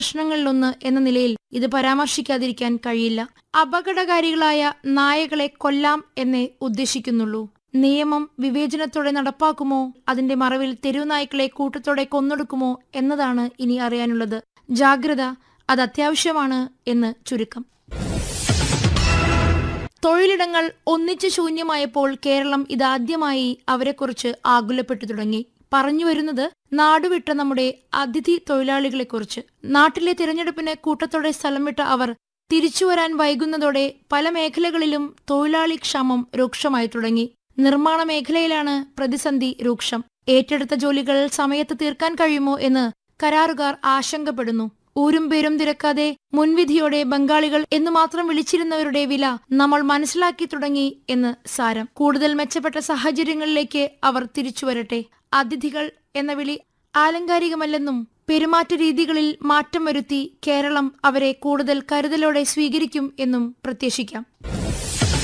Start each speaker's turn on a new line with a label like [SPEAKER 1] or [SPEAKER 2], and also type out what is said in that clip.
[SPEAKER 1] പ്രശ്നങ്ങളിലൊന്ന് എന്ന നിലയിൽ ഇത് പരാമർശിക്കാതിരിക്കാൻ കഴിയില്ല അപകടകാരികളായ നായകളെ കൊല്ലാം എന്നേ ഉദ്ദേശിക്കുന്നുള്ളൂ നിയമം വിവേചനത്തോടെ നടപ്പാക്കുമോ അതിന്റെ മറവിൽ തെരുവുനായ്ക്കളെ കൂട്ടത്തോടെ കൊന്നൊടുക്കുമോ എന്നതാണ് ഇനി അറിയാനുള്ളത് ജാഗ്രത അത് അത്യാവശ്യമാണ് എന്ന് ചുരുക്കം തൊഴിലിടങ്ങൾ ഒന്നിച്ചു ശൂന്യമായപ്പോൾ കേരളം ഇതാദ്യമായി അവരെക്കുറിച്ച് ആകുലപ്പെട്ടു തുടങ്ങി പറഞ്ഞു വരുന്നത് നാടുവിട്ട നമ്മുടെ അതിഥി തൊഴിലാളികളെക്കുറിച്ച് നാട്ടിലെ തിരഞ്ഞെടുപ്പിന് കൂട്ടത്തോടെ സ്ഥലം വിട്ട അവർ തിരിച്ചുവരാൻ വൈകുന്നതോടെ പല മേഖലകളിലും തൊഴിലാളി ക്ഷാമം രൂക്ഷമായി തുടങ്ങി നിർമ്മാണ മേഖലയിലാണ് പ്രതിസന്ധി രൂക്ഷം ഏറ്റെടുത്ത ജോലികൾ സമയത്ത് തീർക്കാൻ കഴിയുമോ എന്ന് കരാറുകാർ ആശങ്കപ്പെടുന്നു ഊരും പേരും തിരക്കാതെ മുൻവിധിയോടെ ബംഗാളികൾ എന്ന് മാത്രം വിളിച്ചിരുന്നവരുടെ വില നമ്മൾ മനസ്സിലാക്കി തുടങ്ങി എന്ന് സാരം കൂടുതൽ മെച്ചപ്പെട്ട സാഹചര്യങ്ങളിലേക്ക് അവർ തിരിച്ചു വരട്ടെ അതിഥികൾ എന്ന വിളി ആലങ്കാരികമല്ലെന്നും പെരുമാറ്റ രീതികളിൽ മാറ്റം വരുത്തി കേരളം അവരെ കൂടുതൽ കരുതലോടെ സ്വീകരിക്കും എന്നും പ്രത്യാശിക്കാം